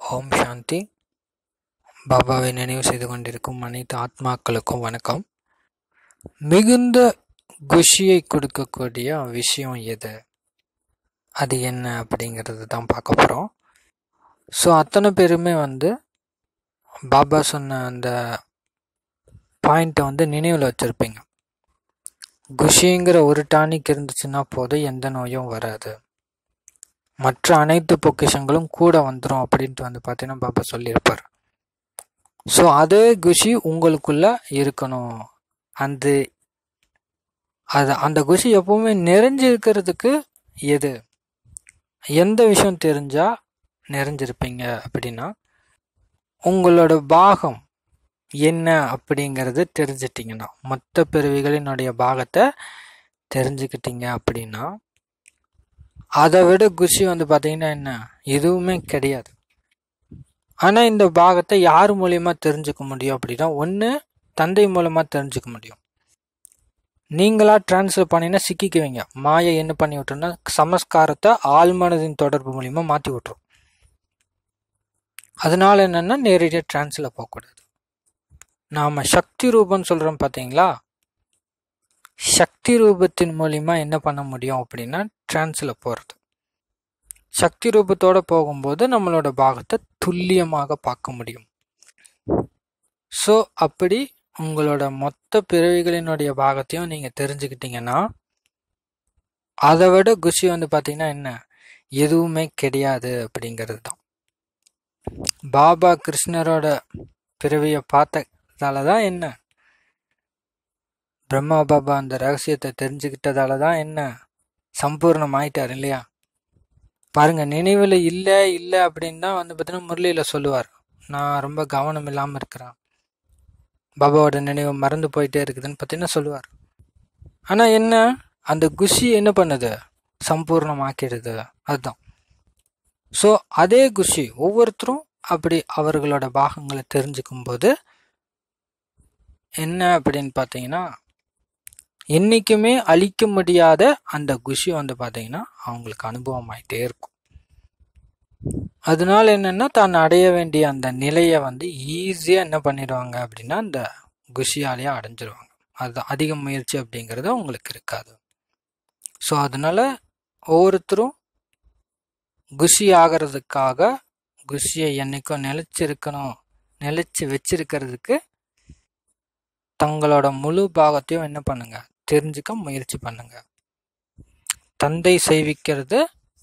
ஓம் சாந்தி பாபாவை நினைவு செய்து கொண்டிருக்கும் அனைத்து ஆத்மாக்களுக்கும் வணக்கம் மிகுந்த குஷியை கொடுக்கக்கூடிய விஷயம் எது அது என்ன அப்படிங்கிறது தான் பார்க்க போகிறோம் ஸோ அத்தனை பேருமே வந்து பாபா சொன்ன அந்த பாயிண்ட்டை வந்து நினைவில் வச்சுருப்பீங்க குஷிங்கிற ஒரு டானிக் இருந்துச்சுன்னா போதும் எந்த நோயும் வராது மற்ற அனைத்து பொக்கிஷங்களும் கூட வந்துடும் அப்படின்ட்டு வந்து பார்த்தீங்கன்னா பாபா சொல்லியிருப்பார் ஸோ அதே குஷி உங்களுக்குள்ள இருக்கணும் அந்த அது அந்த குஷி எப்பவுமே நிறைஞ்சு இருக்கிறதுக்கு எது எந்த விஷயம் தெரிஞ்சா நிறைஞ்சிருப்பீங்க அப்படின்னா உங்களோட பாகம் என்ன அப்படிங்கிறது தெரிஞ்சிட்டிங்கன்னா மொத்த பிறவிகளினுடைய பாகத்தை தெரிஞ்சுக்கிட்டீங்க அப்படின்னா அதை விட குஷி வந்து பார்த்தீங்கன்னா என்ன எதுவுமே கிடையாது ஆனால் இந்த பாகத்தை யார் மூலியமா தெரிஞ்சுக்க முடியும் அப்படின்னா ஒன்று தந்தை மூலமாக தெரிஞ்சுக்க முடியும் நீங்களா டிரான்ஸ்ஃபர் பண்ணினா சிக்கிக்குவீங்க மாயை என்ன பண்ணி விட்டுருன்னா சமஸ்காரத்தை ஆழ்மனதின் தொடர்பு மூலியமா மாற்றி விட்டுரும் அதனால என்னன்னா நேரடியாக டிரான்ஸ்ல போகக்கூடாது நாம சக்தி ரூபம்னு சொல்றோம் பார்த்தீங்களா சக்தி ரூபத்தின் மூலியமா என்ன பண்ண முடியும் அப்படின்னா டிரான்ஸ்ல போறது சக்தி ரூபத்தோட போகும்போது நம்மளோட பாகத்தை துல்லியமாக பார்க்க முடியும் ஸோ அப்படி உங்களோட மொத்த பிறவிகளினுடைய பாகத்தையும் நீங்க தெரிஞ்சுக்கிட்டீங்கன்னா அதை விட குஷி வந்து பார்த்தீங்கன்னா என்ன எதுவுமே கிடையாது அப்படிங்கிறது தான் பாபா கிருஷ்ணரோட பிறவியை பார்த்ததால தான் என்ன பிரம்மா பாபா அந்த ரகசியத்தை தெரிஞ்சுக்கிட்டதால தான் என்ன சம்பூர்ணம் ஆயிட்டார் இல்லையா பாருங்க நினைவில் இல்லை இல்லை அப்படின்னு தான் வந்து பார்த்தீங்கன்னா முரளியில் சொல்லுவார் நான் ரொம்ப கவனம் இல்லாமல் இருக்கிறேன் பாபாவோட நினைவு மறந்து போயிட்டே இருக்குதுன்னு பார்த்தீங்கன்னா சொல்லுவார் ஆனால் என்ன அந்த குஷி என்ன பண்ணுது சம்பூர்ணமாக்கிடுது அதுதான் ஸோ அதே குஷி ஒவ்வொருத்தரும் அப்படி அவர்களோட பாகங்களை தெரிஞ்சுக்கும் போது என்ன அப்படின்னு பார்த்தீங்கன்னா என்றைக்குமே அழிக்க முடியாத அந்த குஷி வந்து பார்த்தீங்கன்னா அவங்களுக்கு அனுபவம் ஆயிட்டே இருக்கும் அதனால என்னன்னா தான் அடைய வேண்டிய அந்த நிலையை வந்து ஈஸியாக என்ன பண்ணிடுவாங்க அப்படின்னா அந்த குஷியாலேயே அடைஞ்சிருவாங்க அதுதான் அதிக முயற்சி அப்படிங்கிறது உங்களுக்கு இருக்காது ஸோ அதனால ஒவ்வொருத்தரும் குஷி ஆகிறதுக்காக குஷியை என்னைக்கும் நிலைச்சிருக்கணும் நிலைச்சு வச்சிருக்கிறதுக்கு தங்களோட முழு பாகத்தையும் என்ன பண்ணுங்க தெரிஞ்சுக்க முயற்சி பண்ணுங்க தந்தை செய்விக்கிறது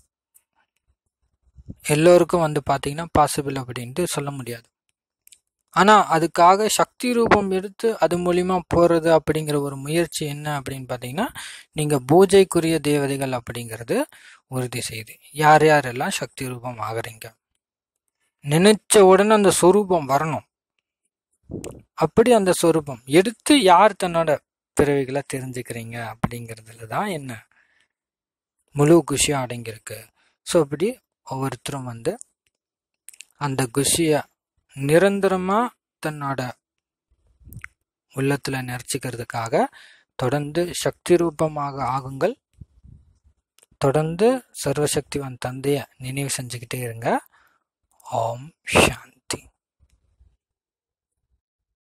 எல்லோருக்கும் வந்து பார்த்தீங்கன்னா பாசிபிள் அப்படின்ட்டு சொல்ல முடியாது ஆனால் அதுக்காக சக்தி ரூபம் எடுத்து அது மூலிமா போகிறது அப்படிங்கிற ஒரு முயற்சி என்ன அப்படின்னு பார்த்தீங்கன்னா நீங்கள் பூஜைக்குரிய தேவதைகள் அப்படிங்கிறது உறுதி செய்யுது யார் யாரெல்லாம் சக்தி ரூபம் ஆகுறீங்க நினைச்ச உடனே அந்த சொரூபம் வரணும் அப்படி அந்த சொரூபம் எடுத்து யார் தன்னோட பிறவிகளை தெரிஞ்சுக்கிறீங்க அப்படிங்கிறதுல தான் என்ன முழு குஷியும் அடங்கியிருக்கு ஸோ அப்படி ஒவ்வொருத்தரும் வந்து அந்த குஷியை நிரந்தரமாக தன்னோட உள்ளத்தில் நிறைச்சிக்கிறதுக்காக தொடர்ந்து சக்தி ரூபமாக ஆகுங்கள் தொடர்ந்து சர்வசக்திவான் தந்தையை நினைவு செஞ்சுக்கிட்டே இருங்க ஓம் சாந்தி